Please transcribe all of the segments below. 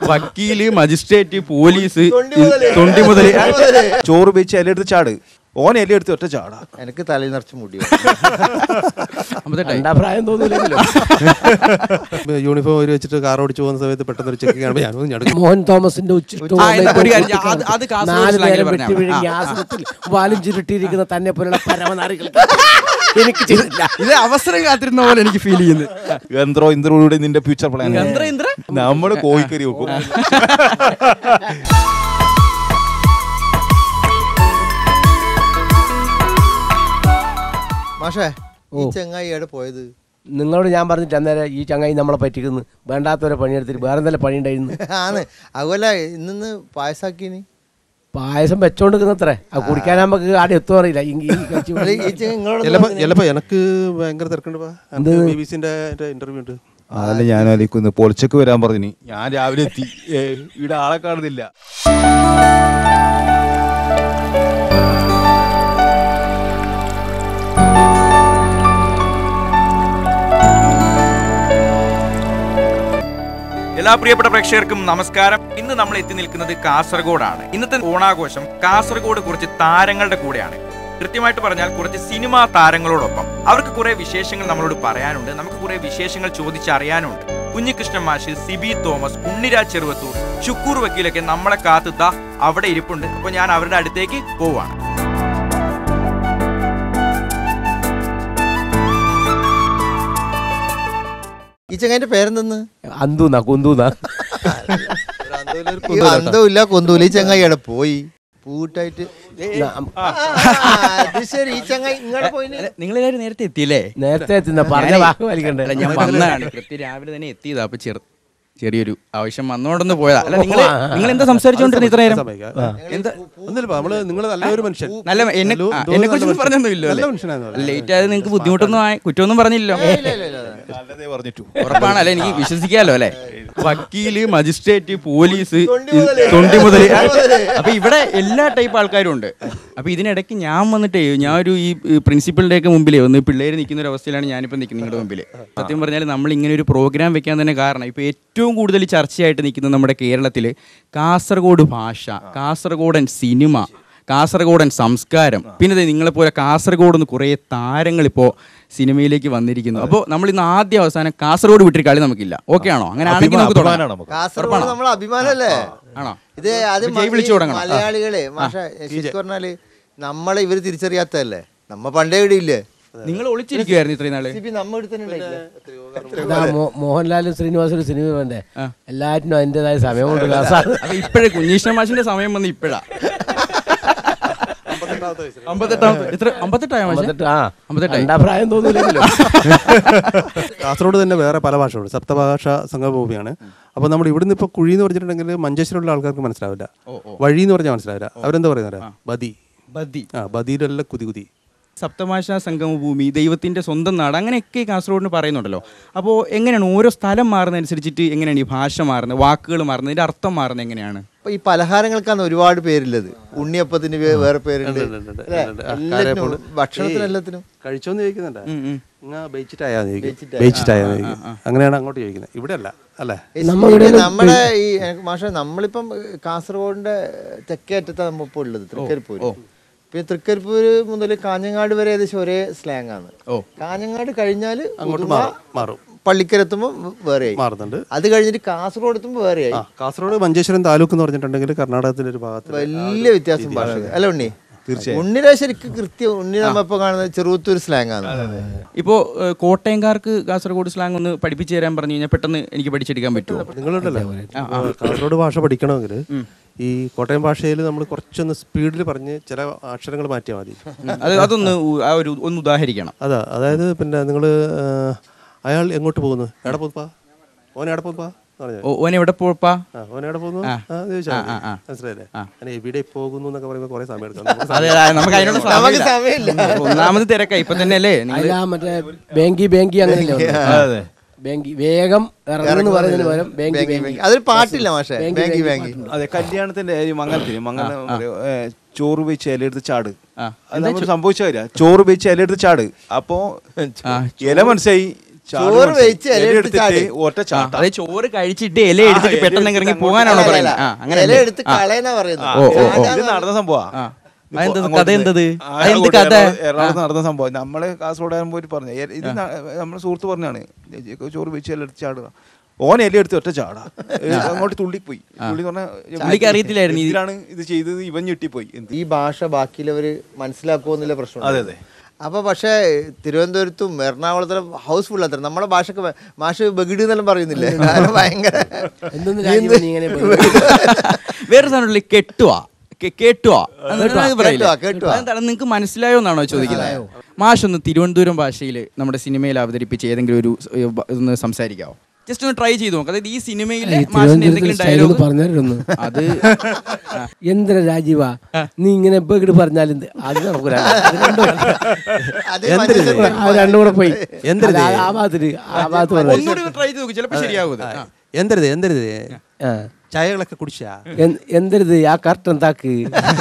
വക്കീല് magistrate police തൊണ്ടി മുതല്. തൊണ്ടി മുതൽ ചോറ് വെച്ച് ഇലയെടുത്ത് ചാട് ഓൻ ഇലയെടുത്ത് ഒറ്റ ചാടാ എനിക്ക് തലയിൽ നിറച്ച് മുടി അമ്പത്തെട്ടായി പ്രായം തോന്നില്ലെങ്കിലോ യൂണിഫോം ഒരു വെച്ചിട്ട് കാർ ഓടിച്ചു പോകുന്ന സമയത്ത് പെട്ടെന്ന് ഒരു ചെക്ക് കാണുമ്പോൾ ഞാനൊന്ന് ഞടുക്കും മോഹൻ തോമസിന്റെ ഉച്ചിഷ്ടവും ആ, എന്നാ ഒരു കാര്യം ചെയ്യാം. അത് അത് കാസർഗോഡ് നാല് slang ല് നേരം പറഞ്ഞാ വെട്ടി മതി. വിഴുങ്ങി ആ. ആസനത്തിൽ വാലും ചുരുട്ടിയിരിക്കുന്ന തന്നെ പോലുള്ള പരമനാറികൾ എനിക്ക് ചെയ്തില്ല ഇത് അവസരം കാത്തിരുന്ന പോലെ എനിക്ക് ഫീൽ ചെയ്യുന്നു യന്ത്രോ ഇന്ദ്രോയുടെ നിന്റെ ഫ്യൂച്ചർ പ്ലാൻ യന്ത്ര ഇന്ദ്ര നമ്മള് കോഴിക്കറി വെക്കും മാഷേ ഈ ഓ. ചെങ്ങായി എവിടെ പോയത് നിങ്ങളോട് ഞാൻ പറഞ്ഞിട്ട് അന്നേരം ഈ ചങ്ങായി നമ്മളെ പറ്റിക്കുന്നു വേണ്ടാത്തവരെ പണിയെടുത്തിട്ട് വേറെ എന്തെല്ലാം പണി ഉണ്ടായിരുന്നു ആണ് അതുപോലെ ഇന്ന് പായസാക്കിനി പായസം വെച്ചോണ്ടിരിക്കുന്നത്രേ അത് കുടിക്കാൻ നമുക്ക് ആടെ എത്തും അറിയില്ല ഈ- ഈ കഴിച്ച് അല്ല, ഈ ചെങ്ങ നിങ്ങളോട് ചിലപ്പോ ചിലപ്പോ എനിക്ക് ഭയങ്കര തിരക്കുണ്ട് എന്ത്? ബി ബി സിന്റെ ഇന്റർവ്യൂ ഉണ്ട് അതല്ല ഞാൻ ആലോചിക്കുന്നു പൊളിച്ചക്ക് വരാൻ പറഞ്ഞു ഞാൻ രാവിലെ എത്തി ഏ, ഇവിടെ ആളെ കാണുന്നില്ല എല്ലാ പ്രിയപ്പെട്ട പ്രേക്ഷകർക്കും നമസ്കാരം ഇന്ന് നമ്മൾ എത്തി നിൽക്കുന്നത് കാസർഗോഡാണ് ഇന്നത്തെ ഓണാഘോഷം കാസർഗോഡ് കുറച്ച് താരങ്ങളുടെ കൂടെയാണ് കൃത്യമായിട്ട് പറഞ്ഞാൽ കുറച്ച് സിനിമാ താരങ്ങളോടൊപ്പം അവർക്ക് കുറെ വിശേഷങ്ങൾ നമ്മളോട് പറയാനുണ്ട് നമുക്ക് കുറെ വിശേഷങ്ങൾ ചോദിച്ചറിയാനുണ്ട് കുഞ്ഞികൃഷ്ണൻ മാഷ് സിബി തോമസ് ഉണ്ണിരാജ് ചെറുവത്തൂർ ശുക്കൂർ വക്കീലൊക്കെ നമ്മളെ കാത്ത് ദാ അവിടെ ഇരിപ്പുണ്ട് അപ്പോൾ ഞാൻ അവരുടെ അടുത്തേക്ക് പോവാണ് ഈ ചെങ്ങായിന്റെ പേരെന്തെന്ന് അന്തൂന്നാ കുന്തൂന്നാ ഈ അന്തവും ഇല്ല കൊന്തൂല ഈ ചെങ്ങായി എവിടെ പോയി പൂട്ടായിട്ട് ആ, അത് ശരി ഈ ചെങ്ങായി ഇങ്ങോട്ട് പോയി നിങ്ങളെല്ലാവരും നേരത്തെ എത്തിയില്ലേ നേരത്തെ എത്തുന്ന പറഞ്ഞ വാക്ക് വലിക്കണ്ടേ അല്ല ഞാൻ വന്നതാണ് കൃത്യം രാവിലെ തന്നെ എത്തിയതാ അപ്പൊ ചെറു ചെറിയൊരു ആവശ്യം വന്നോണ്ടൊന്ന് പോയതാ അല്ല നിങ്ങൾ നിങ്ങൾ എന്താ സംസാരിച്ചോണ്ടിരുന്ന ഇത്ര നേരം എന്താ ഒന്നുമില്ല നമ്മള് നിങ്ങൾ നല്ലൊരു മനുഷ്യൻ നല്ല എന്നെ നല്ലൊരു- ആ, നല്ലൊരു എന്നെ കുറിച്ച് മനുഷ്യൻ. പറഞ്ഞൊന്നും ഇല്ലോ നല്ല മനുഷ്യനായിരുന്നു ലേറ്റ് ആയത് നിങ്ങൾക്ക് ബുദ്ധിമുട്ടൊന്നും ആയി കുറ്റമൊന്നും പറഞ്ഞില്ലോ നല്ലതേ പറഞ്ഞിട്ടു ഉറപ്പാണ് അല്ലെ എനിക്ക് വിശ്വസിക്കാലോ അല്ലെ വക്കീല് മജിസ്ട്രേറ്റ് പോലീസ് തൊണ്ടി മുതല്. തൊണ്ടി മുതൽ തൊണ്ടി മുതല്. അപ്പൊ ഇവിടെ എല്ലാ ടൈപ്പ് ആൾക്കാരും ഉണ്ട് അപ്പൊ ഇതിനിടയ്ക്ക് ഞാൻ വന്നിട്ടേ ഞാൻ ഒരു ഈ പ്രിൻസിപ്പളിന്റെ ഒക്കെ മുമ്പിലേ ഒന്ന് പിള്ളേര് നിൽക്കുന്ന ഒരു അവസ്ഥയിലാണ് ഞാനിപ്പോ നിൽക്കുന്നത് നിങ്ങളുടെ മുമ്പിൽ സത്യം പറഞ്ഞാൽ നമ്മൾ ഇങ്ങനെ ഒരു പ്രോഗ്രാം വെക്കാൻ തന്നെ കാരണം ഇപ്പൊ ഏറ്റവും കൂടുതൽ ചർച്ചയായിട്ട് നിൽക്കുന്നത് നമ്മുടെ കേരളത്തിൽ കാസർഗോഡ് ഭാഷ കാസർഗോഡൻ സിനിമ കാസർഗോഡൻ സംസ്കാരം പിന്നെ ദേ നിങ്ങളെപ്പോലെ കാസർഗോഡ് നിന്ന് കുറേ താരങ്ങൾ ഇപ്പോൾ സിനിമയിലേക്ക് വന്നിരിക്കുന്നു അപ്പോൾ നമ്മൾ ഇന്ന് ആദ്യം അവസാനം കാസർഗോഡ് വിട്ടൊരു കളി നമുക്കില്ല ഓക്കെ ആണോ അങ്ങനെ ആണെങ്കിൽ നമുക്ക് തുടങ്ങാം അഭിമാനാണ് നമുക്ക് കാസർഗോഡ് നമ്മളെ അഭിമാനല്ലേ ആണോ ഇത് അത് അപ്പൊ ജയ് വിളിച്ചു തുടങ്ങണം. മലയാളികളെ മാഷ ശരിക്കും പറഞ്ഞാല് നമ്മളെ ഇവര് തിരിച്ചറിയാത്തതല്ലേ നമ്മ പണ്ടേ ഇവിടെ ഇല്ലേ നിങ്ങൾ ഒളിച്ചിരിക്കുവായിരുന്നു ഇത്രയും നാള് സിബി നമ്മ ഇവിടെ തന്നെ ഉണ്ടായില്ലേ? ഇതാ മോ- മോഹൻലാലും ശ്രീനിവാസനും സിനിമ വേണ്ടേ എല്ലാറ്റിനും അതിൻ്റെതായ സമയമുണ്ട് കാസാ അപ്പൊ ഇപ്പോഴേ കുഞ്ഞീഷ്ണ മാഷിന്റെ സമയം വന്ന് ഇപ്പോഴാ അമ്പത്തെട്ടാമത്തെ എത്ര അമ്പത്തെട്ടായ മാഷെ എന്നിട്ട് ആ അമ്പത്തെട്ടായി രണ്ടാ പ്രായം തോന്നില്ലെങ്കിലോ കാസർഗോഡ് തന്നെ വേറെ പല ഭാഷകളുണ്ട് സപ്തഭാഷ സംഗമഭൂമിയാണ് അപ്പോൾ നമ്മൾ ഇവിടുന്ന് ഇപ്പോൾ കുഴി എന്ന് പറഞ്ഞിട്ടുണ്ടെങ്കിൽ മഞ്ചേശ്വരമുള്ള ആൾക്കാർക്ക് മനസ്സിലാവില്ല വഴി എന്ന് പറഞ്ഞാൽ മനസ്സിലാവില്ല അവരെന്താ പറയുന്നത് ബദി ബദി ആ ബദിയിലെല്ലാം കുതി കുതി സപ്തഭാഷ സംഗമഭൂമി ദൈവത്തിന്റെ സ്വന്തം നാട് അങ്ങനെയൊക്കെ കാസർഗോഡിന് പറയുന്നുണ്ടല്ലോ അപ്പോൾ എങ്ങനെയാണ് ഓരോ സ്ഥലം മാറുന്നതനുസരിച്ചിട്ട് എങ്ങനെയാണ് ഈ ഭാഷ മാറുന്നത് വാക്കുകൾ മാറുന്നത് ഇതിന്റെ അർത്ഥം മാറുന്നത് എങ്ങനെയാണ് അപ്പൊ ഈ പലഹാരങ്ങൾക്കാണ് ഒരുപാട് പേരുള്ളത് ഉണ്ണിയപ്പത്തിന് വേ- വേറെ പേരുണ്ട് അല്ലേ? എല്ലാത്തിനും ഭക്ഷണത്തിന് എല്ലാത്തിനും കഴിച്ചോന്ന് ചോദിക്കുന്നുണ്ട് ഉം, ഉം. ഇങ്ങ ബെയ്ച്ചിട്ടായാന്ന് ചോദിക്കും ബെയ്ച്ചിട്ടായാന്ന് ചോദിക്കും അങ്ങനെയാണ് അങ്ങോട്ട് ചോദിക്കുന്നത് ഇവിടെ അല്ല അല്ലേ ഇത് നമ്മുടെ ഈ എനിക്ക് മാഷെ നമ്മളിപ്പം കാസർഗോഡിന്റെ തെക്കേ അറ്റത്താണ് നമ്മ ഇപ്പോൾ ഉള്ളത് തൃക്കരിപ്പൂര് പിന്നെ തൃക്കരിപ്പൂര് മുതൽ കാഞ്ഞങ്ങാട് വരെ ഏകദേശം ഒരേ സ്ലാങ് ആണ് ഓ. കാഞ്ഞങ്ങാട് കഴിഞ്ഞാല് അങ്ങോട്ട് ഉദുമ, മാറും മാറും പള്ളിക്കരെത്തുമ്പോ വേറെയായി മാറുന്നുണ്ട് അത് കഴിഞ്ഞിട്ട് കാസർഗോഡ് എത്തുമ്പോ വേറെയായി ആ കാസർഗോഡ് മഞ്ചേശ്വരം താലൂക്ക് എന്ന് പറഞ്ഞിട്ടുണ്ടെങ്കിൽ കർണാടകത്തിന്റെ ഒരു ഭാഗത്ത് വലിയ വ്യത്യാസം ഭാഷ അല്ല ഉണ്ണി തീർച്ചയായും ഉണ്ണിയുടെ ശരിക്കും കൃത്യം ഉണ്ണി നമ്മ കാണുന്നത് ചെറുത്തൂർ സ്ലാങ് ആണ് ഇപ്പോൾ കോട്ടയംകാർക്ക് കാസർഗോഡ് സ്ലാങ് ഒന്ന് പഠിപ്പിച്ചു തരാൻ പറഞ്ഞു കഴിഞ്ഞാൽ പെട്ടെന്ന് എനിക്ക് പഠിച്ചെടുക്കാൻ പറ്റുമോ നിങ്ങളുണ്ടല്ലോ കാസർഗോഡ് ഭാഷ പഠിക്കണമെങ്കിൽ ഈ കോട്ടയം ഭാഷയിൽ നമ്മൾ കുറച്ചൊന്ന് സ്പീഡിൽ പറഞ്ഞ് ചില അക്ഷരങ്ങൾ മാറ്റിയാൽ മതി അത് അതൊന്ന് ഉ- ആ ഒരു ഒന്ന് ഉദാഹരിക്കണം അതാ അതായത് പിന്നെ നിങ്ങൾ അയാൾ എങ്ങോട്ട് പോകുന്നു എവിടെ പോകുപ്പാ ഓൻ എവിടെ പോകുപ്പാ പറഞ്ഞു ഓ ഓൻ എവിടെ പോപ്പാ ആ ഓൻ എവിടെ പോകുന്നു ആ. ആ ചോദിച്ചാൽ ആ, ആ. മനസ്സിലായില്ലേ ഞാൻ എവിടെ പോകുന്നു എന്നൊക്കെ പറയുമ്പോൾ കുറെ സമയം എടുക്കാം നമുക്ക് അതെ അതെ, നമുക്ക് അതിനോട് നമുക്ക് സമയമില്ല. സമയമില്ല. ഒന്നാമത് തിരക്കായി ഇപ്പൊ തന്നെ അല്ലേ നിങ്ങൾ അല്ല മറ്റേ ബേങ്കി ബേങ്കി അങ്ങനെയല്ലേ ബേങ്കി വേഗം ഇറങ്ങുന്നു പറയുന്നതിന് പകരം ബേങ്കി ബാങ്കി, ബേങ്കി ബാങ്കി. അതൊരു പാട്ടില്ല മാഷെ ബാങ്കി, ബാങ്കി ബാങ്കി ബാങ്കി അതെ കല്യാണത്തിന്റെ ഈ മംഗലത്തിന് മംഗലം പറയും, ഏ, ചോറ് വെച്ച് ഇലയെടുത്ത് ചാട് ആ. അത് നമ്മൾ സംഭവിച്ച കാര്യം ചോറ് വെച്ച് ഇലയെടുത്ത് ചാട് അപ്പോ ആ, ഇല മനസ്സിലായി ചോറ് വെച്ച് ഇല എടുത്ത് എടുത്തിട്ട് ചാടി. ഒറ്റ ആ, ചാട്ട അതായത് ചോറ് കഴിച്ചിട്ട് ഇല എടുത്തിട്ട് ഇല പെട്ടെന്ന് ഇറങ്ങി എടുത്തിട്ട് പോകാനാണോ അല്ല, പറയുന്നത് അല്ല. ആ അങ്ങനെ ഇല എടുത്ത് കളയെന്നാ പറയുന്നത് ഓ, ഓ, ഓ. ഇത് നടന്ന സംഭവം ആ. അതെന്തത്? കഥ എന്തത്? അതെന്ത് കഥ? എറണാകുളത്ത് നടന്ന സംഭവം നമ്മള് കാസർഗോഡ് ആകുമ്പോൾ പോയിട്ട് പറഞ്ഞു എ- ഇത് ന- നമ്മളെ സുഹൃത്ത് പറഞ്ഞാണ് ചോറ് വെച്ച് എല്ലാം എടുത്ത് ചാടുക ഓൻ എല്ലാം എടുത്ത് ഒറ്റ ചാടാ ഏ, അങ്ങോട്ട് തുള്ളിപ്പോയി തുള്ളി എന്ന് പുള്ളിക്ക് അറിയത്തില്ലായിരുന്നു ഇത്. ഇതിലാണ് ഇത് ചെയ്തത് ഇവൻ ഞെട്ടിപ്പോയി എന്ത് ഈ ഭാഷ ബാക്കിയുള്ളവര് മനസ്സിലാക്കുമെന്നുള്ള പ്രശ്നം അതെ, അതെ. അപ്പൊ പക്ഷേ തിരുവനന്തപുരത്തും എറണാകുളത്തിലും ഹൗസ്ഫുൾ അത്ര നമ്മുടെ ഭാഷക്ക് ഭ- മാഷ് ബഗിഡ് എന്നെല്ലാം പറയുന്നില്ലേ കാരണം ഭയങ്കര എന്തെന്ന് രാജീവ് നീ ഇങ്ങനെ വേറെ സാധനമില്ലേ കെട്ടുവാ കെ- കേട്ടുവാ അതെന്താണ് പറയില്ലേ? കേട്ടുവാ, കേട്ടുവാ. അതെന്താണ് നിങ്ങൾക്ക് മനസ്സിലായോ എന്നാണോ ചോദിക്കുന്നത് മാഷ് ഒന്ന് തിരുവനന്തപുരം ഭാഷയിൽ നമ്മുടെ സിനിമയിൽ അവതരിപ്പിച്ച് ഏതെങ്കിലും ഒരു സ്- ഏ, ബ- ഒന്ന് സംസാരിക്കാവോ ജസ്റ്റ് ഒന്ന് ട്രൈ ചെയ്ത് നോക്കാം അതായത് ഈ സിനിമയിൽ മാഷിന്റെ എന്തെങ്കിലും ഡയലോഗ് പറഞ്ഞിരുന്നു അത് എന്തിന രാജീവ നീ ഇങ്ങനെ ബഗഡ് പറഞ്ഞാൽ എന്ത് അത് നടക്കൂല അത് രണ്ടും അത് മനുഷ്യൻ അത് രണ്ടും കൂടെ പോയി എന്തിനത്? അത് ആ ഭാഗത്തിന് ആ ഭാഗത്ത് പറഞ്ഞു ഒന്നുകൂടി ട്രൈ ചെയ്ത് നോക്കും ചിലപ്പോൾ ശരിയാവും അത്. ആ. എന്തരുത് എന്തരുത് ആ. ചായകളൊക്കെ കുടിച്ചാ എൻ- എന്തരുത് ആ കറക്റ്റ് എന്താക്ക്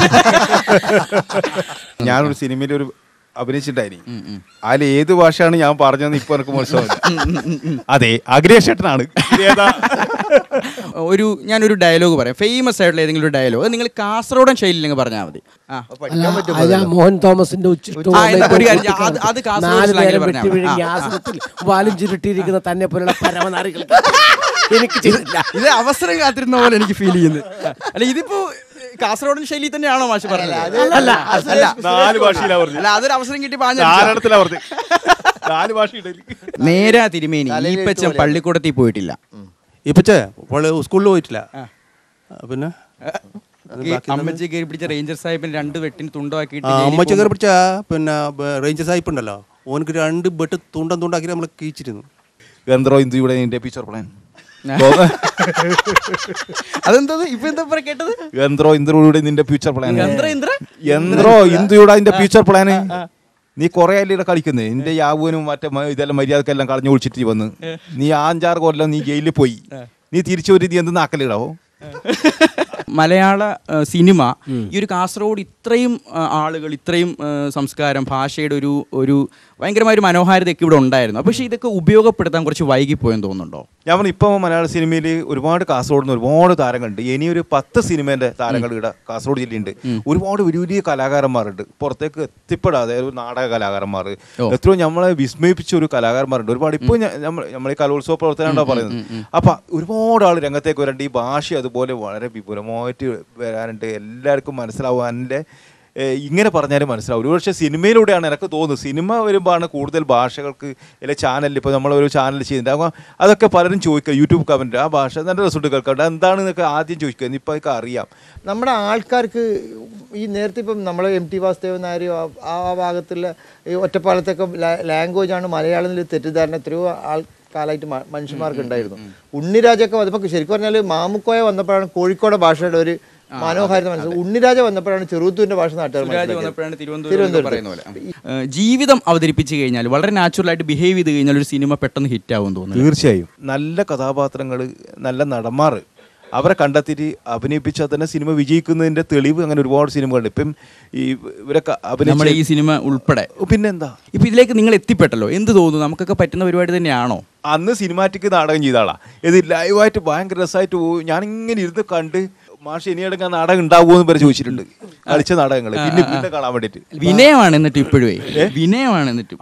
ഞാനൊരു സിനിമയിൽ ഒരു അഭിനയിച്ചിട്ടുണ്ടായിരുന്നു അതിൽ ഏത് ഭാഷയാണ് ഞാൻ പറഞ്ഞതെന്ന് ഇപ്പൊ എനിക്ക് മനസ്സിലാവില്ല അതെ അഗ്രേഷേട്ടനാണ് ഏതാ ഒരു ഞാനൊരു ഡയലോഗ് പറയാം ഫേമസ് ആയിട്ടുള്ള ഏതെങ്കിലും ഒരു ഡയലോഗ് നിങ്ങൾ കാസർഗോഡൻ ശൈലിയിൽ നിങ്ങൾ പറഞ്ഞാൽ മതി ആ പഠിക്കാൻ അല്ല മോഹൻ തോമസിന്റെ ഉച്ചിഷ്ടവും ആ, എന്താ ഒരു കാര്യം, അത് അത് കാസർഗോഡ് നാല് slang ല് നേരം പറഞ്ഞാ വെട്ടി മതി. വിഴുങ്ങി ആ, ആ. ആസനത്തിൽ വാലും ചുരുട്ടിയിരിക്കുന്ന തന്നെ പോലുള്ള പരമനാറികൾക്ക് എനിക്ക് ചെയ്തില്ല ഇത് അവസരം കാത്തിരുന്ന പോലെ എനിക്ക് ഫീൽ ചെയ്യുന്നത് അല്ല ഇതിപ്പോ കാസർഗോഡൻ ശൈലി തന്നെയാണോ മാഷ് പറഞ്ഞത് അല്ല അല്ല നാല് ഭാഷയിലാ പറഞ്ഞു അല്ല അതൊരു അവസരം കിട്ടി പാഞ്ഞ നാലെണ്ണത്തിലാ പറഞ്ഞു നാല് ഭാഷ ഇടയിൽ നേരാ തിരുമേനി തലയിൽ ഇട്ട് ഈപ്പച്ചൻ പോലെ. പള്ളിക്കൂടത്തിൽ പോയിട്ടില്ല ഇപ്പച്ചേ അവള് സ്കൂളിൽ പോയിട്ടില്ല ആ, പിന്നെ അത് ഈ ബാക്കി എന്താ? അമ്മച്ചി കയറി പിടിച്ച റേഞ്ചർ സാഹിബിന് രണ്ട് വെട്ടിന് തുണ്ടാക്കിയിട്ട് ആ ജയിലിൽ അമ്മച്ച പോകുമ്പോ- കയറി പിടിച്ച പിന്നെ റേഞ്ചർ സാഹിബ് ഉണ്ടല്ലോ ഓനക്ക് രണ്ട് ബെട്ട് തുണ്ടം തുണ്ടാക്കി നമ്മൾ കീച്ചിരുന്നു ഗന്ധറോ ഇന്ത്യയുടെ നിന്റെ ഫീച്ചർ പ്ലാൻ അതെന്തത് ഇപ്പൊ എന്താ പറ കേട്ടത് യന്ത്രോ ഇന്ദ്രയുടെ നിന്റെ ഫ്യൂച്ചർ പ്ലാൻ യന്ത്ര ഇന്ദ്ര യന്ത്രോ ഇന്ത്യയുടെ അതിന്റെ ഫ്യൂച്ചർ പ്ലാന് നീ കുറെ അല്ലേ കളിക്കുന്നത് നിന്റെ യാവുനും മറ്റേ മ- ഇതെല്ലാം മര്യാദക്കെല്ലാം കളഞ്ഞു ഒളിച്ചിട്ട് വന്ന് നീ ആ അഞ്ചാറ് കൊല്ലം നീ ജയിലിൽ പോയി നീ തിരിച്ചു ഒരു നീ എന്ത് നാക്കലിടാവോ മലയാള ആ, സിനിമ ഈ ഒരു കാസർഗോഡ് ഇത്രയും ആ, ആളുകൾ ഇത്രയും ആ, സംസ്കാരം ഭാഷയുടെ ഒരു ഒരു ഭയങ്കരമായ ഒരു മനോഹാരിതയൊക്കെ ഇവിടെ ഉണ്ടായിരുന്നു പക്ഷേ ഇതൊക്കെ ഉപയോഗപ്പെടുത്താൻ കുറച്ച് വൈകിപ്പോയെന്ന് തോന്നുന്നുണ്ടോ ഞാൻ പറഞ്ഞു ഇപ്പോൾ മലയാള സിനിമയിൽ ഒരുപാട് കാസർഗോഡ് നിന്ന് ഒരുപാട് താരങ്ങളുണ്ട് ഇനി ഒരു പത്ത് സിനിമേന്റെ താരങ്ങൾ ഇവിടെ കാസർഗോഡ് ജില്ലയുണ്ട് ഒരുപാട് വലിയ വലിയ കലാകാരന്മാരുണ്ട് പുറത്തേക്ക് എത്തിപ്പെടാതെ ഒരു നാടക കലാകാരന്മാർ എത്രയോ നമ്മളെ വിസ്മയിപ്പിച്ച ഒരു കലാകാരന്മാരുണ്ട് ഒരുപാട് ഇപ്പോൾ നമ്മൾ നമ്മൾ ഈ കലോത്സവ പ്രവർത്തനമാണോ പറയുന്നത് അപ്പൊ ഒരുപാട് ആൾ രംഗത്തേക്ക് വരേണ്ട ഈ ഭാഷ അതുപോലെ വളരെ വിപുലമായിട്ട് വരാനുണ്ട് എല്ലാവർക്കും മനസ്സിലാവാൻ്റെ ഏഹ് ഇങ്ങനെ പറഞ്ഞാലും മനസ്സിലാവും ഒരുപക്ഷെ സിനിമയിലൂടെയാണ് എനിക്ക് തോന്നുന്നത് സിനിമ വരുമ്പോഴാണ് കൂടുതൽ ഭാഷകൾക്ക് അല്ലെ ചാനലിൽ ഇപ്പോൾ നമ്മളൊരു ചാനൽ ചെയ്യുന്നുണ്ട് അപ്പോൾ അതൊക്കെ പലരും ചോദിക്കുക യൂട്യൂബ് കമൻറ്റ് ആ ഭാഷ നല്ല രസമുണ്ട് കേൾക്കണ്ട എന്താണെന്നൊക്കെ ആദ്യം ചോദിക്കുക ഇപ്പം അതൊക്കെ അറിയാം നമ്മുടെ ആൾക്കാർക്ക് ഈ നേരത്തെ ഇപ്പം നമ്മൾ എം ടി വാസുദേവൻ നായരും ആ- ആ ഭാഗത്തുള്ള ഈ ഒറ്റപ്പാലത്തൊക്കെ ലാംഗ്വേജ് ആണ് മലയാളത്തിൽ തെറ്റിദ്ധാരണ എത്രയോ ആൾ കാലമായിട്ട് മ- മനുഷ്യന്മാർക്ക് ഉണ്ടായിരുന്നു ഉണ്ണിരാജൊക്കെ വന്നപ്പോൾ ശരിക്കും പറഞ്ഞാൽ മാമുക്കോയ വന്നപ്പോഴാണ് കോഴിക്കോട് ഭാഷയുടെ ഒരു മനോഹാരിത മനസ്സിലായി ഉണ്ണിരാജ വന്നപ്പോഴാണ് ചെറുത്തൂരിന്റെ ഭാഷ നാട്ടുകാർ സുരാജ് മനസ്സിലാക്കിയത്. വന്നപ്പോഴാണ് തിരുവനന്തപുരം എന്ന് പറയുന്ന പോലെ ആ, ജീവിതം അവതരിപ്പിച്ച് കഴിഞ്ഞാൽ വളരെ നാച്ചുറൽ ആയിട്ട് ബിഹേവ് ചെയ്ത് കഴിഞ്ഞാൽ ഒരു സിനിമ പെട്ടെന്ന് ഹിറ്റ് ആവും തോന്നുന്നു തീർച്ചയായും നല്ല കഥാപാത്രങ്ങൾ നല്ല നടന്മാർ അവരെ കണ്ടെത്തിയിട്ട് അഭിനയിപ്പിച്ചാൽ തന്നെ സിനിമ വിജയിക്കുന്നതിന്റെ തെളിവ് അങ്ങനെ ഒരുപാട് സിനിമകളുണ്ട് ഇപ്പം ഈ ഇവരൊക്കെ നമ്മുടെ അഭിനയിച്ച ഈ സിനിമ ഉൾപ്പെടെ പിന്നെന്താ ഇപ്പൊ ഇതിലേക്ക് നിങ്ങൾ എത്തിപ്പെട്ടല്ലോ എന്ത് തോന്നുന്നു നമുക്കൊക്കെ പറ്റുന്ന പരിപാടി തന്നെയാണോ അന്ന് സിനിമാറ്റിക് നാടകം ചെയ്ത ആളാ ഇത് ലൈവായിട്ട് ഭയങ്കര രസമായിട്ട് പോകും ഞാനിങ്ങനെ ഇരുന്ന് കണ്ട് മാഷ് ഇനിയടങ്ങ് ആ നാടകം ഉണ്ടാവുമോ എന്ന് വരെ ചോദിച്ചിട്ടുണ്ട് കളിച്ച നാടകങ്ങൾ പിന്നെ പിന്നെ കാണാൻ വേണ്ടിയിട്ട് വിനയമാണ് എന്നിട്ട് ഇപ്പോഴേ വിനയമാണ് എന്നിട്ട്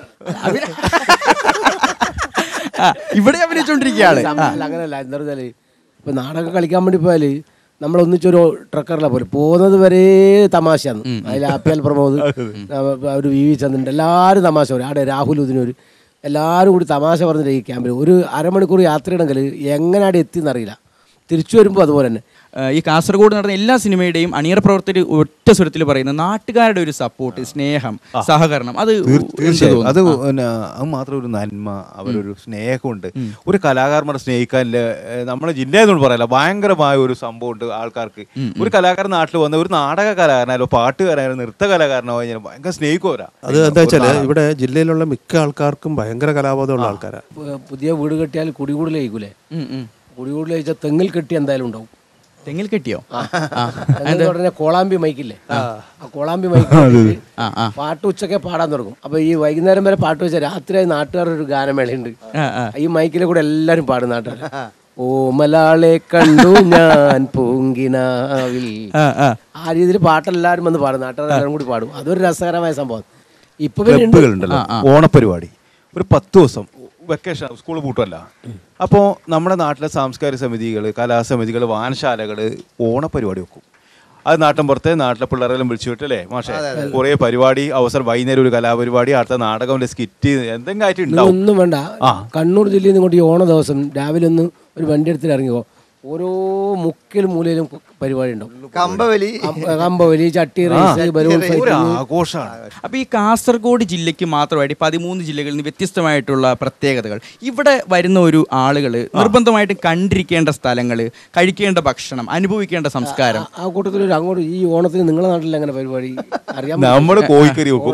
ഇവിടെ അഭിനയിച്ചോണ്ടിരിക്കുകയാണ് അല്ല അങ്ങനെയല്ല എന്താ പറഞ്ഞാല് ഇപ്പൊ നാടകം കളിക്കാൻ വേണ്ടി പോയാല് നമ്മളൊന്നിച്ചൊരു ട്രക്കറിലെ പോലെ പോകുന്നത് വരെ തമാശയാണ് അതിൽ ആപ്യാൽ പ്രമോദ് ഒരു വി വി ചന്ദ്രൻ എല്ലാവരും തമാശ പറയും അവിടെ രാഹുൽ ഉദിനൂർ എല്ലാവരും കൂടി തമാശ പറഞ്ഞിട്ട് ഈ ക്യാമ്പിൽ ഒരു അരമണിക്കൂർ യാത്രയാണെങ്കിൽ എങ്ങനെ അവിടെ എത്തിയെന്നറിയില്ല തിരിച്ചു വരുമ്പോൾ അതുപോലെ തന്നെ ആ, ഈ കാസർഗോഡ് നടന്ന എല്ലാ സിനിമയുടെയും അണിയറ പ്രവർത്തകർ ഒറ്റ സ്വരത്തിൽ പറയുന്നത് നാട്ടുകാരുടെ ഒരു സപ്പോർട്ട് സ്നേഹം സഹകരണം അത് എന്ത് തീർച്ചയായും തോന്നുന്നു? അത് പിന്നെ അത് മാത്രം ഒരു നന്മ അവരൊരു സ്നേഹമുണ്ട് ഒരു കലാകാരന്മാരെ സ്നേഹിക്കാനില്ല നമ്മുടെ ജില്ലയെന്നോട് പറയല്ല ഭയങ്കരമായ ഒരു സംഭവമുണ്ട് ആൾക്കാർക്ക് ഒരു കലാകാരൻ നാട്ടിൽ വന്ന ഒരു നാടക കലാകാരനായാലോ പാട്ടുകാരനായാലോ നൃത്ത കലാകാരനോ കഴിഞ്ഞാൽ ഭയങ്കര സ്നേഹിക്കുവരാ അത് എന്താ വെച്ചാല് ഇവിടെ ജില്ലയിലുള്ള മിക്ക ആൾക്കാർക്കും ഭയങ്കര കലാബോധമുള്ള ആൾക്കാരാണ് പു- പുതിയ വീട് കെട്ടിയാൽ കുടികൂടൽ കഴിക്കൂലേ ഉം, ഉം. കുടികൂടൽ കഴിച്ചാൽ തെങ്ങിൽ കെട്ടി എന്തായാലും ഉണ്ടാവും തെങ്ങിൽ കെട്ടിയോ ആ. എന്ന് പറഞ്ഞാൽ കോളാമ്പി മൈക്കില്ലേ ആ കോളാമ്പി മൈക്ക് ആ ആ പാട്ട് ഉച്ചക്കെ പാടാൻ തുടങ്ങും അപ്പൊ ഈ വൈകുന്നേരം വരെ പാട്ട് വെച്ചാൽ രാത്രിയായി നാട്ടുകാരുടെ ഒരു ഗാനമേളയുണ്ട് ആ, ആ. ഈ മൈക്കിലെ കൂടെ എല്ലാരും പാടും നാട്ടുകാർ ഓമലാളെ കണ്ടു ഞാൻ പൂങ്കിനാവിൽ ആ ആ ആ രീതിയിൽ പാട്ടെല്ലാരും വന്ന് പാടും നാട്ടുകാർ എല്ലാവരും കൂടി പാടും അതൊരു രസകരമായ സംഭവം ഇപ്പൊ പിന്നെ ഉണ്ട്. ക്ലബ്ബുകളുണ്ടല്ലോ ഓണപരിപാടി ഒരു പത്ത് ദിവസം വെക്കേഷൻ സ്കൂൾ പൂട്ടല്ല അപ്പോൾ നമ്മുടെ നാട്ടിലെ സാംസ്കാരിക സമിതികൾ കലാസമിതികൾ വായനശാലകൾ ഓണപരിപാടി വെക്കും അത് നാട്ടിൻ പുറത്തെ നാട്ടിലെ പിള്ളേരെല്ലാം വിളിച്ചു വിട്ടല്ലേ മാഷെ കുറേ പരിപാടി അവസരം വൈകുന്നേരം ഒരു കലാപരിപാടി അടുത്ത നാടകം സ്കിറ്റ് എന്തെങ്കിലും ആയിട്ട് ഉണ്ടാവും ഒന്നും വേണ്ട കണ്ണൂർ ജില്ലയിൽ നിന്ന് ഇങ്ങോട്ട് ഈ ഓണ ദിവസം രാവിലെ ഒന്ന് ഒരു വണ്ടി എടുത്തിട്ട് ഇറങ്ങിക്കോ ഓരോ മുക്കിലും മൂലയിലും പരിപാടി ഉണ്ടാവും കമ്പവലി അമ്പ- കമ്പവലി ചട്ടി റേസ് ബലൂൺ ഒരു ഫൈറ്റിംഗ് ആഘോഷമാണ് അപ്പൊ ഈ കാസർഗോഡ് ജില്ലയ്ക്ക് മാത്രമായിട്ട് പതിമൂന്ന് ജില്ലകളിൽ നിന്ന് വ്യത്യസ്തമായിട്ടുള്ള പ്രത്യേകതകൾ ഇവിടെ വരുന്ന ഒരു ആളുകൾ നിർബന്ധമായിട്ട് കണ്ടിരിക്കേണ്ട സ്ഥലങ്ങൾ കഴിക്കേണ്ട ഭക്ഷണം അനുഭവിക്കേണ്ട സംസ്കാരം ആ കൂട്ടത്തിൽ ഒരു അങ്ങോട്ട് ഈ ഓണത്തിന് നിങ്ങളുടെ നാട്ടിൽ എങ്ങനെ പരിപാടി അറിയാൻ നമ്മള് കോഴിക്കറി വെക്കും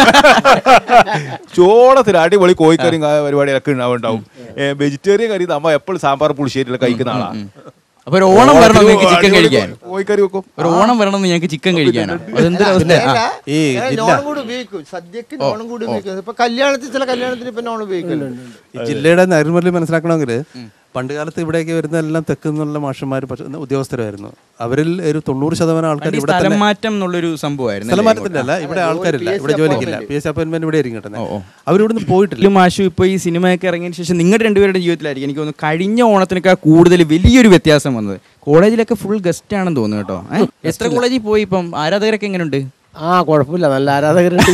ചോളത്തിൽ അടിപൊളി കോഴിക്കറിയും കാ- പരിപാടികളൊക്കെ ഉണ്ടാവും വെജിറ്റേറിയൻ കറി നമ്മ എപ്പോഴും സാമ്പാർ പുളിശ്ശേരിയിലൊക്കെ കഴിക്കുന്ന ആളാ അപ്പൊ ഒരു ഓണം വരണം നിങ്ങൾക്ക് ചിക്കൻ കഴിക്കാൻ കോഴിക്കറി വെക്കും ഒരു ഓണം വരണം ഞങ്ങൾക്ക് ചിക്കൻ കഴിക്കാനാണ് അതെന്തൊരു അവസ്ഥ ഈ നോണം കൂടി ഉപയോഗിക്കും സദ്യക്ക് നോണം കൂടി ഉപയോഗിക്കും ഇപ്പൊ കല്യാണത്തിൽ ചില കല്യാണത്തിന് ഇപ്പൊ നോൺ ഉപയോഗിക്കുന്നുണ്ട് ഈ ജില്ലയുടെ നൈർമല്യം മനസ്സിലാക്കണമെങ്കിൽ പണ്ട് കാലത്ത് ഇവിടേക്ക് വരുന്ന എല്ലാം തെക്ക് നിന്നുള്ള മാഷന്മാർ ഉദ്യോഗസ്ഥരായിരുന്നു അവരിൽ ഒരു തൊണ്ണൂറ് ശതമാനം ആൾക്കാർ ഇവിടെ സ്ഥലം തന്നെ മാറ്റം എന്നുള്ളൊരു സംഭവമായിരുന്നു സ്ഥലം മാറ്റത്തിന്റെ അല്ല ഇവിടെ ആൾക്കാരില്ല ഇവിടെ ജോലിക്കില്ല പി എസ് അപ്പോയിന്റ്മെന്റ് ഇവിടെ ആയിരിക്കും കിട്ടുന്നത് അവരിവിടുന്ന് പോയിട്ടില്ല ലും മാഷു ഇപ്പോൾ ഈ സിനിമയൊക്കെ ഇറങ്ങിയതിന് ശേഷം നിങ്ങളുടെ രണ്ടുപേരുടെ ജീവിതത്തിലായിരിക്കും എനിക്ക് തോന്നുന്നു കഴിഞ്ഞ ഓണത്തിനേക്കാൾ കൂടുതൽ വലിയൊരു വ്യത്യാസം വന്നത് കോളേജിലൊക്കെ ഫുൾ ഗസ്റ്റ് ആണെന്ന് തോന്നുന്നു കേട്ടോ ഏ? എത്ര കോളേജിൽ പോയി ഇപ്പം ആരാധകരൊക്കെ എങ്ങനെയുണ്ട് ആ കുഴപ്പമില്ല നല്ല ആരാധകരുണ്ട്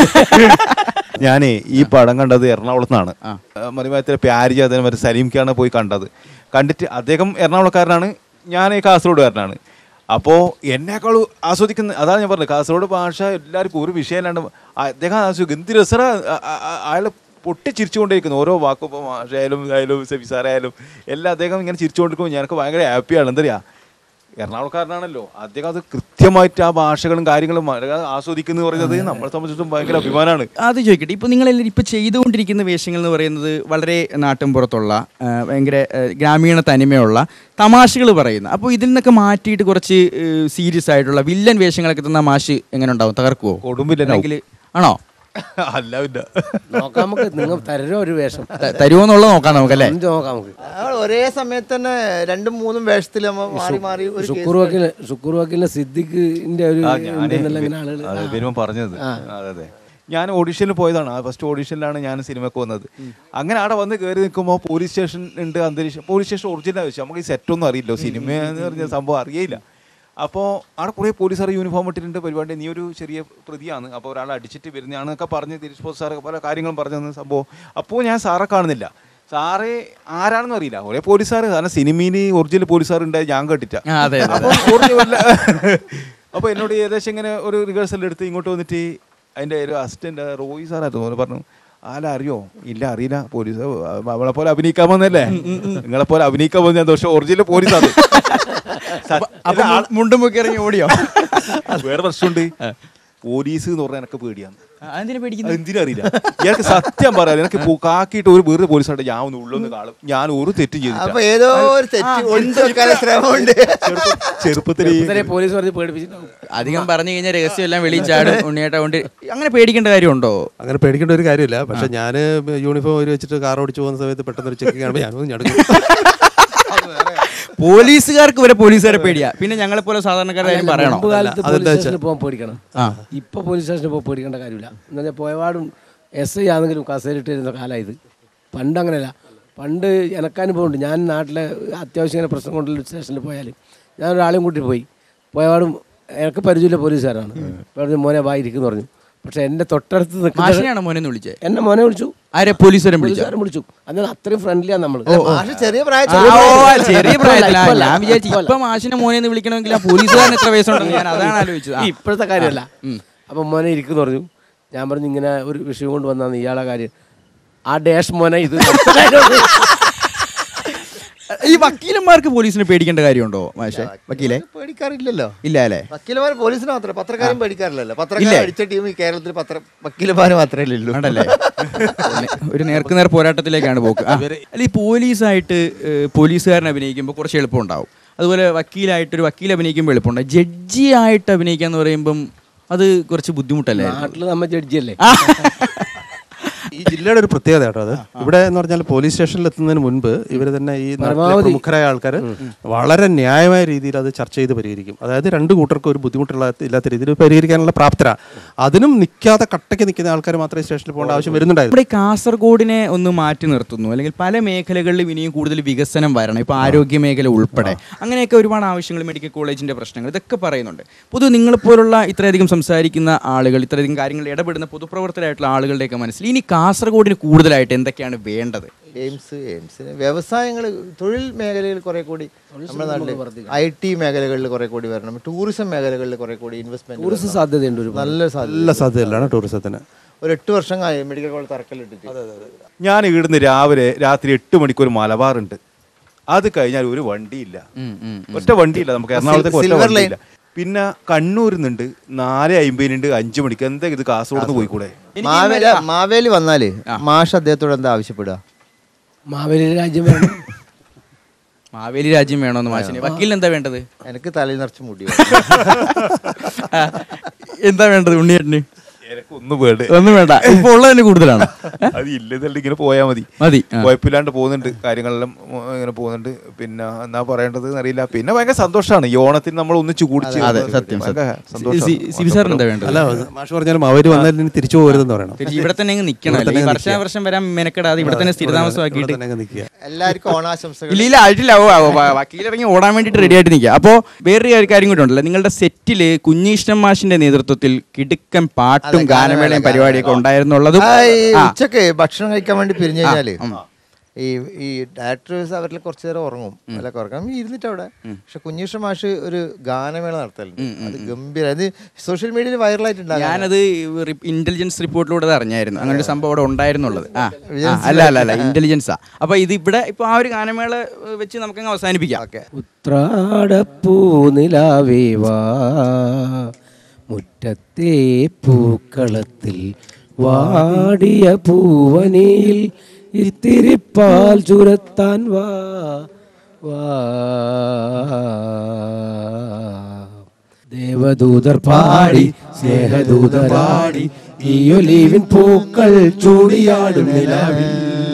ഞാനേ ഈ പടം കണ്ടത് എറണാകുളത്ത് നിന്നാണ് മറിമായത്തിലെ പ്യാരി അതേ മറ്റേ സലീംക്കാണ് പോയി കണ്ടത് കണ്ടിട്ട് അദ്ദേഹം എറണാകുളക്കാരനാണ് ഞാൻ ഈ കാസർഗോഡുകാരനാണ് അപ്പോൾ എന്നെക്കാൾ ആസ്വദിക്കുന്ന അതാണ് ഞാൻ പറഞ്ഞത് കാസർഗോഡ് ഭാഷ എല്ലാവർക്കും ഒരു വിഷയമല്ലാണ്ട് അദ്ദേഹം ആസ്വദിക്കും എന്ത് രസറ അയാൾ പൊട്ടി ചിരിച്ചുകൊണ്ടേയിരിക്കുന്നു ഓരോ വാക്കും ഇപ്പോൾ മാഷായാലും ആയാലും സെബിസാറായാലും എല്ലാം അദ്ദേഹം ഇങ്ങനെ ചിരിച്ചുകൊണ്ടിരിക്കുമ്പോൾ ഞാനൊക്കെ ഭയങ്കര ഹാപ്പിയാണ് എന്തറിയാ എറണാകുളക്കാരനാണല്ലോ അദ്ദേഹം അത് കൃത്യമായിട്ട് ആ ഭാഷകളും കാര്യങ്ങളും വളരെ ആസ്വദിക്കുന്നു പറയുന്നത് നമ്മളെ സംബന്ധിച്ചിടത്തോളം ഭയങ്കര അഭിമാനമാണ് അത് ചോദിക്കട്ടെ ഇപ്പോൾ നിങ്ങളെല്ലാവരും ഇപ്പോൾ ചെയ്തുകൊണ്ടിരിക്കുന്ന വേഷങ്ങൾ എന്ന് പറയുന്നത് വളരെ നാട്ടിൻപുറത്തുള്ള ആ, ഭയങ്കര ആ, ഗ്രാമീണ തനിമയുള്ള തമാശകൾ പറയുന്ന അപ്പോൾ ഇതിൽ നിന്നൊക്കെ മാറ്റിയിട്ട് കുറച്ച് സീരിയസ് ആയിട്ടുള്ള വില്ലൻ വേഷങ്ങളൊക്കെ തന്ന മാഷ് എങ്ങനെ ഉണ്ടാവും തകർക്കുവോ കൊടുമ്പില്ലനാവും. അല്ലെങ്കിൽ ആണോ അല്ല പിന്നെ നോക്കാം നമുക്ക് നിങ്ങൾ തരരോ ഒരു വേഷം ത- തരുമോ എന്നുള്ളത് നോക്കാം നമുക്കല്ലേ എന്ത് നോക്കാം നമുക്ക് ഞങ്ങൾ ഒരേ സമയത്ത് തന്നെ രണ്ടും മൂന്നും വേഷത്തിൽ നമ്മ മാറി മാറി ഒരു ഷുക്കൂർ വക്കീൽ ഷുക്കൂർ വക്കീലിനെ സിദ്ദിഖിന്റെ ഒരു ഉണ്ടെന്നുള്ള ഇങ്ങനെ ആളുകൾ അതെ വരുമ്പോൾ പറഞ്ഞത് അതെ അതെ ഞാൻ ഓഡീഷനിൽ പോയതാണ് ആ ഫസ്റ്റ് ഓഡീഷനിലാണ് ഞാൻ സിനിമയ്ക്ക് വന്നത് അങ്ങനെ അവിടെ വന്ന് കയറി നിൽക്കുമ്പോൾ പോലീസ് സ്റ്റേഷൻ ഉണ്ട് അന്തരീക്ഷം പോലീസ് സ്റ്റേഷൻ ഒറിജിനൽ ആവശ്യം നമുക്ക് ഈ സെറ്റൊന്നും അറിയില്ല സിനിമ എന്ന് പറഞ്ഞ സംഭവം അറിയില്ല അപ്പോൾ അവിടെ കുറേ പോലീസുകാർ യൂണിഫോം ഇട്ടിട്ടുണ്ട് പരിപാടി നീ ഒരു ചെറിയ പ്രതിയാണ് അപ്പോൾ ഒരാളെ അടിച്ചിട്ട് വരുന്നതാണെന്നൊക്കെ പറഞ്ഞ് തിരിച്ച് പോസ്റ്റ് സാറൊക്കെ പല കാര്യങ്ങളും പറഞ്ഞു തന്ന സംഭവം അപ്പോൾ ഞാൻ സാറെ കാണുന്നില്ല സാറേ ആരാണെന്ന് അറിയില്ല ഒരേ പോലീസുകാർ കാരണം സിനിമയിൽ ഒറിജിനൽ പോലീസുകാർ ഉണ്ടായി ഞാൻ കേട്ടിട്ട ആ, അതെ അതെ അപ്പോൾ കുറഞ്ഞ വല്ല അപ്പോൾ എന്നോട് ഏകദേശം ഇങ്ങനെ ഒരു റിഹേഴ്സൽ എടുത്ത് ഇങ്ങോട്ട് വന്നിട്ട് അതിൻ്റെ ഒരു അസിസ്റ്റൻ്റ് റോയി സാറായിരുന്നു തോന്നുന്നു പറഞ്ഞു ആല അറിയോ ഇല്ല അറിയില്ല പോലീസ് അവളെ പോലെ അഭിനയിക്കാൻ വന്നല്ലേ നിങ്ങളെ പോലെ അഭിനയിക്കാൻ വന്ന ഞാൻ ദോഷം ഒറിജിനൽ പോലീസാണ് അപ്പൊ മു- മുണ്ടും പൊക്കി ഇറങ്ങി ഓടിയോ വേറെ പ്രശ്നമുണ്ട് പോലീസ് എന്ന് പറഞ്ഞാൽ എനിക്ക് പേടിയാണ് ആ, എന്തിനാ പേടിക്കുന്നത് എന്തിനും അറിയില്ല എനിക്ക് സത്യം പറയാം എനിക്ക് പോ- കാക്കിയിട്ട് ഒരു വെറുതെ പോലീസായിട്ട് ഞാൻ ഒന്ന് ഉള്ളൊന്ന് കാണും ഞാൻ ഒരു തെറ്റും അപ്പൊ ചെയ്തില്ല ഏതോ ഒരു തെറ്റ് ഒളിച്ചു വെക്കാനുള്ള ശ്രമമുണ്ട് ചെറുപ്പത്തിൽ ഈ ഇത്രയും പോലീസ് പറഞ്ഞ് പേടിപ്പിച്ചിട്ടുണ്ടാവും അധികം പറഞ്ഞു കഴിഞ്ഞാൽ രഹസ്യം എല്ലാം വെളിയിൽ ചാടും ഉണ്ണിയേട്ട കൊണ്ട് അങ്ങനെ പേടിക്കേണ്ട കാര്യമുണ്ടോ അങ്ങനെ പേടിക്കേണ്ട ഒരു കാര്യമില്ല പക്ഷെ ഞാൻ യൂണിഫോം ഒരു വെച്ചിട്ട് കാർ ഓടിച്ചു പോകുന്ന സമയത്ത് പെട്ടെന്ന് ഒരു ചെക്ക് കാണുമ്പോൾ ഞാനൊന്നും ഞടുക്കും പോലീസുകാർക്ക് വരെ പോലീസുകാരെ പേടിയാ പിന്നെ ഞങ്ങളെ പോലെ സാധാരണക്കാരുടെ കാര്യം പറയണോ മുമ്പ് കാലത്ത് അതെന്താ പോലീസ് വെച്ചാ- സ്റ്റേഷനിൽ പോകാൻ പേടിക്കണം ഇപ്പൊ പോലീസ് സ്റ്റേഷനിൽ പോകാൻ പേടിക്കേണ്ട കാര്യമില്ല എന്ന് പറഞ്ഞാൽ പോയപാടും എസ് ഐ ആണെങ്കിലും കസേരിട്ട് ഇരുന്ന കാലം ഇത് പണ്ട് അങ്ങനെയല്ല പണ്ട് എനക്കനുഭവം ഉണ്ട് ഞാൻ നാട്ടിലെ അത്യാവശ്യം ഇങ്ങനെ പ്രശ്നം കൊണ്ടുള്ള സ്റ്റേഷനിൽ പോയാൽ ഞാൻ ഒരാളെയും കൂട്ടി പോയി പോയപാടും എനിക്ക് പരിചയമില്ല പോലീസുകാരാണ് പറഞ്ഞു മോനെ വാ ഇരിക്കുന്നു പറഞ്ഞു പക്ഷെ എന്റെ തൊട്ടടുത്ത് നിൽക്കുന്ന മാഷിനെയാണോ മോനെ വിളിച്ചേ എന്നെ മോനെ വിളിച്ചു ആരെ പോലീസുകാരൻ വിളിച്ചു പോലീസുകാരൻ വിളിച്ചു അന്നേരം അത്രയും ഫ്രണ്ട്ലിയാണ് നമ്മൾ മാഷ് ചെറിയ ആ, പ്രായത്തിൽ ഓ, ചെറിയ പ്രായത്തിലാ ഇപ്പല്ല, ഞാൻ വിചാരിച്ചു ഇപ്പല്ല. ഇപ്പൊ മാഷിനെ മോനെ എന്ന് വിളിക്കണമെങ്കിൽ ആ പോലീസുകാരൻ എത്ര വയസ്സുണ്ടെന്ന് ഞാൻ അതാണ് ആലോചിച്ചത് ആ. ഇപ്പോഴത്തെ കാര്യമല്ല അപ്പം മോനെ ഇരിക്കുന്നു പറഞ്ഞു ഞാൻ പറഞ്ഞു ഇങ്ങനെ ഒരു വിഷയം കൊണ്ട് വന്നാന്ന് ഇയാളെ കാര്യം ആ ഡാഷ് മോനെ ഇത് ഈ വക്കീലന്മാർക്ക് പോലീസിനെ പേടിക്കേണ്ട കാര്യമുണ്ടോ മാഷെ വക്കീലെ പേടിക്കാറില്ലല്ലോ ഇല്ല അല്ലേ വക്കീലമാർ പോലീസിനെ മാത്രമേ പത്രക്കാരും പേടിക്കാറില്ലല്ലോ പത്രക്കാരെ അടിച്ച ടീം ഈ കേരളത്തിൽ പത്ര വക്കീലന്മാർ മാത്രമേ ഉള്ളൂ ആണല്ലേ ഒരു നേർക്കുനേർ പോരാട്ടത്തിലേക്കാണ് പോക്ക് ആ. അല്ല ഈ പോലീസായിട്ട് ഏഹ്, പോലീസുകാരൻ അഭിനയിക്കുമ്പോൾ കുറച്ച് എളുപ്പം ഉണ്ടാവും അതുപോലെ വക്കീലായിട്ട് ഒരു വക്കീൽ അഭിനയിക്കുമ്പോൾ എളുപ്പമുണ്ട് ജഡ്ജി ആയിട്ട് അഭിനയിക്കുക എന്ന് പറയുമ്പം അത് കുറച്ച് ബുദ്ധിമുട്ടല്ലേ നാട്ടിൽ നമ്മ ജഡ്ജിയല്ലേ ഈ ജില്ലയുടെ ഒരു പ്രത്യേകത കേട്ടോ അത് ഇവിടെ എന്ന് പറഞ്ഞാൽ പോലീസ് സ്റ്റേഷനിൽ എത്തുന്നതിന് മുൻപ് ഇവർ തന്നെ ഈ നാട്ടിലെ പരമാവധി. പ്രമുഖരായ ആൾക്കാർ വളരെ ന്യായമായ രീതിയിൽ അത് ചർച്ച ചെയ്ത് പരിഹരിക്കും അതായത് രണ്ട് കൂട്ടർക്കും ഒരു ബുദ്ധിമുട്ടുള്ള ഇല്ലാത്ത രീതിയിൽ പരിഹരിക്കാനുള്ള പ്രാപ്തര അതിനും നിൽക്കാതെ കട്ടയ്ക്ക് നിൽക്കുന്ന ആൾക്കാർ മാത്രമേ സ്റ്റേഷനിൽ പോകേണ്ട ആവശ്യം വരുന്നുണ്ടായിരുന്നു നമ്മുടെ ഈ കാസർഗോഡിനെ ഒന്ന് മാറ്റി നിർത്തുന്നു അല്ലെങ്കിൽ പല മേഖലകളിലും ഇനിയും കൂടുതൽ വികസനം വരണം ഇപ്പോൾ ആരോഗ്യ മേഖല ഉൾപ്പെടെ അങ്ങനെയൊക്കെ ഒരുപാട് ആവശ്യങ്ങൾ മെഡിക്കൽ കോളേജിന്റെ പ്രശ്നങ്ങൾ ഇതൊക്കെ പറയുന്നുണ്ട് പൊതു നിങ്ങളെപ്പോലുള്ള ഇത്രയധികം സംസാരിക്കുന്ന ആളുകൾ ഇത്രയധികം കാര്യങ്ങളിൽ ഇടപെടുന്ന പൊതുപ്രവർത്തകരായിട്ടുള്ള ആളുകളുടെയൊക്കെ മനസ്സിൽ ഇനി കാസർഗോഡിന് കൂടുതലായിട്ട് എന്തൊക്കെയാണ് വേണ്ടത് എയിംസ് എയിംസിന് വ്യവസായങ്ങൾ തൊഴിൽ മേഖലയിൽ കുറെ കൂടി നമ്മുടെ നാട്ടിൽ ഐ ടി മേഖലകളിൽ കുറെ കൂടി വരണം ടൂറിസം മേഖലകളിൽ കുറെ കൂടി ഇൻവെസ്റ്റ്മെന്റ് ടൂറിസം സാധ്യതയുണ്ട് ഒരു നല്ല സാധ്യത നല്ല സാധ്യതയിലാണ് ടൂറിസത്തിന് ഒരു എട്ട് വർഷം ആയി മെഡിക്കൽ കോളേജ് തറക്കല്ലിട്ടിട്ട് ഞാൻ ഇവിടുന്ന് രാവിലെ രാത്രി എട്ട് മണിക്ക് ഒരു മലബാർ ഉണ്ട് അത് കഴിഞ്ഞാൽ ഒരു വണ്ടിയില്ല ഒറ്റ വണ്ടിയില്ല നമുക്ക് എറണാകുളത്തേക്ക് ഒറ്റ സിൽവർ ലൈൻ. വണ്ടിയില്ല പിന്നെ കണ്ണൂരിൽ നിന്നുണ്ട് നാല് അമ്പതിനുണ്ട് അഞ്ചു മണിക്ക് എന്താ ഇത് കാസർഗോഡ് നിന്ന് പോയിക്കൂടെ മാവേലി മാവേലി വന്നാല് മാഷ് അദ്ദേഹത്തോട് എന്താ ആവശ്യപ്പെടുക മാവേലി രാജ്യം വേണം മാവേലി രാജ്യം വേണമെന്ന് മാഷിന് വക്കീലിന് എന്താ വേണ്ടത് എനിക്ക് തലയിൽ നിറച്ച് മുടി ആ, എന്താ വേണ്ടത് ഉണ്ണിയേട്ടന് എനിക്കൊന്നും വേണ്ട ഒന്നും വേണ്ട ഇപ്പൊ ഉള്ളതിന് കൂടുതലാണ് അത് ഇല്ലെന്നല്ല ഇങ്ങനെ പോയാൽ മതി മതി ആ. കുഴപ്പമില്ലാണ്ട് പോകുന്നുണ്ട് കാര്യങ്ങളെല്ലാം ഉം, ഇങ്ങനെ പോകുന്നുണ്ട് പിന്നെ എന്നാ പറയേണ്ടത് അറിയില്ല പിന്നെ ഭയങ്കര സന്തോഷമാണ് ഈ ഓണത്തിന് നമ്മൾ ഒന്നിച്ച് കൂടിച്ച് അതെ സത്യം ഭയങ്കര സത്യം സന്തോഷാണ്. സി- സിബി സാറിന് എന്താ വേണ്ടത് അല്ല മാഷ് പറഞ്ഞാലും അവർ വന്നാൽ ഇനി തിരിച്ചു പോകരുതെന്ന് പറയണം തിരിച്ച് ഇവിടെ തന്നെ അങ്ങ് നിൽക്കണം ഇവിടെ അല്ലെങ്കിൽ തന്നെ വർഷാവർഷം വരാൻ മെനക്കെടാതെ ഇവിടെ തന്നെ സ്ഥിരതാമസമാക്കിയിട്ട് ഇവിടെ തന്നെ അങ്ങ് നിൽക്കുക എല്ലാവർക്കും ഓണാശംസകൾ ഇല്ല ഇല്ല ആയിട്ടില്ല ഓ, ഓ, വ- വക്കീലിറങ്ങി ഓടാൻ വേണ്ടിയിട്ട് റെഡി ആയിട്ട് നിൽക്കുക അപ്പോൾ വേറൊരു ഒരു കാര്യം കൂടെ ഉണ്ടല്ലോ നിങ്ങളുടെ സെറ്റില് കുഞ്ഞീഷ്ണൻ മാഷിന്റെ നേതൃത്വത്തിൽ കിടുക്കൻ പാട്ടും അതെ, ഗാനമേളയും ഗാനമേള, പരിപാടിയൊക്കെ ഉണ്ടായിരുന്നുള്ളതും ആ, ഈ ആ, ഉച്ചക്ക് ഭക്ഷണം കഴിക്കാൻ വേണ്ടി പിരിഞ്ഞു കഴിഞ്ഞാല് ഉം. ഈ ഈ ഡയറക്ടേഴ്സ് അവരിൽ കുറച്ചു നേരം ഉറങ്ങും അല്ല കുറക്കാം ഇരുന്നിട്ട് അവിടെ പക്ഷെ കുഞ്ഞീഷ മാഷ് ഒരു ഗാനമേള നടത്തലുണ്ട് അത് ഗംഭീര അത് സോഷ്യൽ മീഡിയയിൽ വൈറലായിട്ടുണ്ടാകും ഞാനത് ഇന്റലിജൻസ് റിപ്പോർട്ടിലൂടെ അത് അറിഞ്ഞായിരുന്നു അങ്ങനെ ഒരു സംഭവം അവിടെ ഉണ്ടായിരുന്നുള്ളത് ആ ആ, അല്ല അല്ല അല്ല ഇന്റലിജൻസാ അപ്പൊ ഇത് ഇവിടെ ഇപ്പൊ ആ ഒരു ഗാനമേള ഏഹ്, വെച്ച് നമുക്കങ്ങ് അവസാനിപ്പിക്കാം ഉത്രാടപ്പൂ നിലാവേവാ മുറ്റത്തെ പൂക്കളത്തിൽ വാടിയ പൂവനിയിൽ ഇത്തിരിപ്പാൽ ചുരത്താൻ വാ വാ ദേവദൂതർ പാടി സ്നേഹദൂതരാടി ഈ ഒലീവിൻ പൂക്കൾ ചൂടിയാടും നിലാവിൽ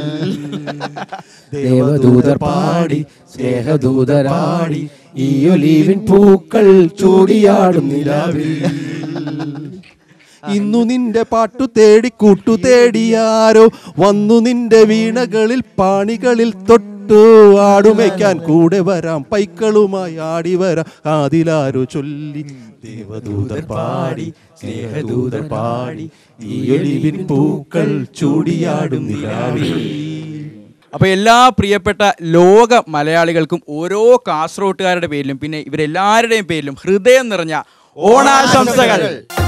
ദേവദൂതർ പാടി സ്നേഹദൂതരാടി ഈ ഒലീവിൻ പൂക്കൾ ചൂടിയാടും നിലാവിൽ ഇന്നു നിന്റെ പാട്ടു തേടി കൂട്ടു തേടിയാരോ വന്നു നിന്റെ വീണകളിൽ പാണികളിൽ തൊട്ടു ആടുമയ്ക്കാൻ കൂടെ വരാം പൈക്കളുമായി ആടി വരാം കാതിലാരോ ചൊല്ലി ദേവദൂതർ പാടി സ്നേഹദൂതർ പാടി ഈ ഒലിവിൻ പൂക്കൾ ചൂടിയാടും നിലാവിൽ അപ്പൊ എല്ലാ പ്രിയപ്പെട്ട ലോക മലയാളികൾക്കും ഓരോ കാസർഗോട്ടുകാരുടെ പേരിലും പിന്നെ ഇവരെല്ലാവരുടെയും പേരിലും ഹൃദയം നിറഞ്ഞ ഓണാശംസകൾ